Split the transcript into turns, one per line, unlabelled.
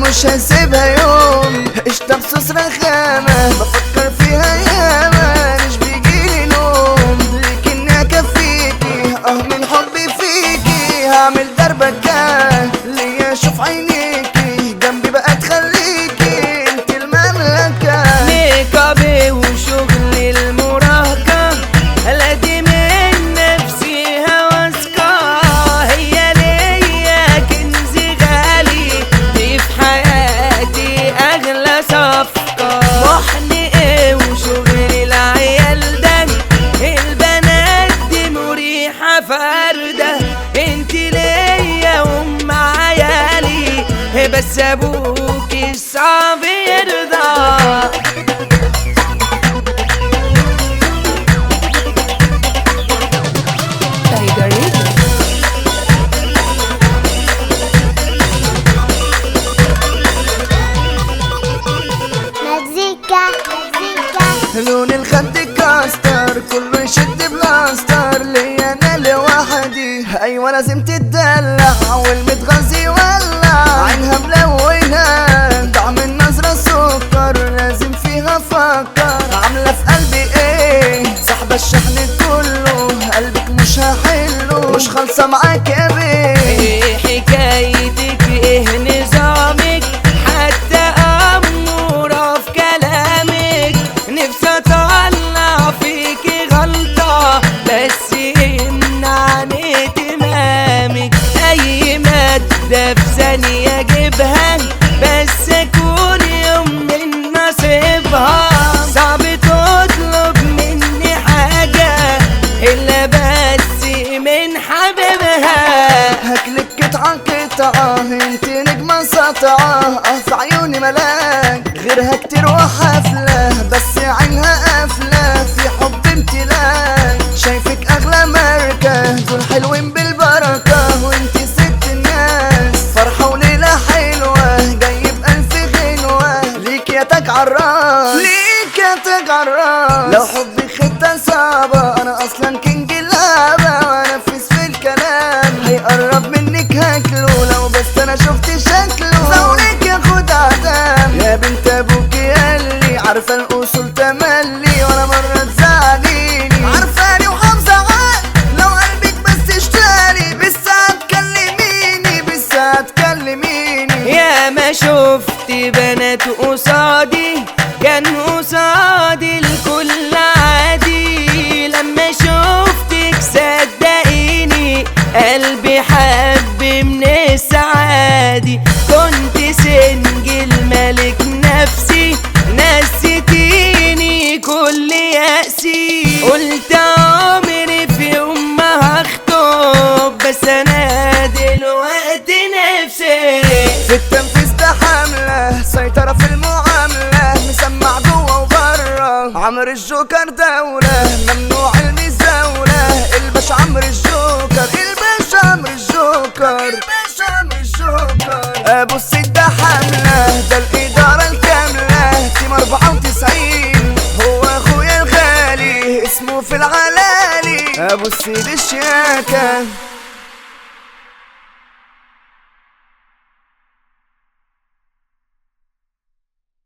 مش هسيبها يوم قشطة بصوص رخامة بفكر فيها ياما مش بيجيلي نوم لكني اكفيكي اه من حبي فيكي هعمل دربكة ليا اشوف عينيكي جنبي بقى تخليكي انت المملكة
ميك اب وشغل المراهقة الذي من نفسي هوسكة هي ليا كنز غالي دي في حياتي أغلى صفقة محنقة وشغل العيال ده البنات دي مريحة فردة انت ليا وام عيالي بس ابوكي صعب يرضى Tiger
مزيكا مزيكا
لون الخد كاستر كله يشد بلاستر ليا انا لوحدي ايوه لازم تتدلع والمتغذي ولع عينها ملونة طعم النظرة سكر لازم فيها افكر عاملة في قلبي ايه سحبة الشحن كله قلبك مش هحله مش خالصة معاك يا بيه
ايه حكايتك ايه نظامك حتى امورة في كلامك نفسي اطلع فيكي غلطة بس يمنعني اهتمامك اي مادة في ثانية اجيبها بس اكون يوم من نصيبها صعب تطلب مني حاجة الا بس من حبيبها
هاكلك قطعة قطعة انت نجمة سطعة اه في عيوني ملاك غيرها كتير وحفلة بس عينها قافلة في حب امتلاك شايفك اغلى ماركة دول حلوين بالبركة وانت ست الناس فرحة وليلة حلوة جايب الف غنوة ليك يا تاج عراس ليك يا تاج عراس لو حبي خدة صعبة انا اصلا كينج اللعبة وانا فيس في الكلام هيقرب منك هاكله لو بس انا شفت شكله زولك ياخد عدم يا بنت ابوك قالي عارفة الاصول تملي ولا مرة تزعليني عارفاني وحافظة عقل لو قلبك بس اشتري بالساعة تكلميني بالساعة تكلميني
يا ما شفت بنات قصادي كان قصادي الكل عادي لما شفتك صدقيني قلبي حب من السعادي كنت سنجل ملك نفسي نسيتيني كل يأسي قلت عمري في يوم ما هخطب بس انا دلوقتي نفسي
في التنفيذ ده حملة سيطرة في المعاملة مسمع جوه وبره عمرو الجوكر دولة ممنوع المزاولة الباشا عمرو الجوكر الباشا عمرو الجوكر الباشا عمرو الجوكر ابو السيد ده حملة ده الادارة الكاملة تيم 94 هو اخويا الغالي اسمه في العلالي ابو السيد الشياكة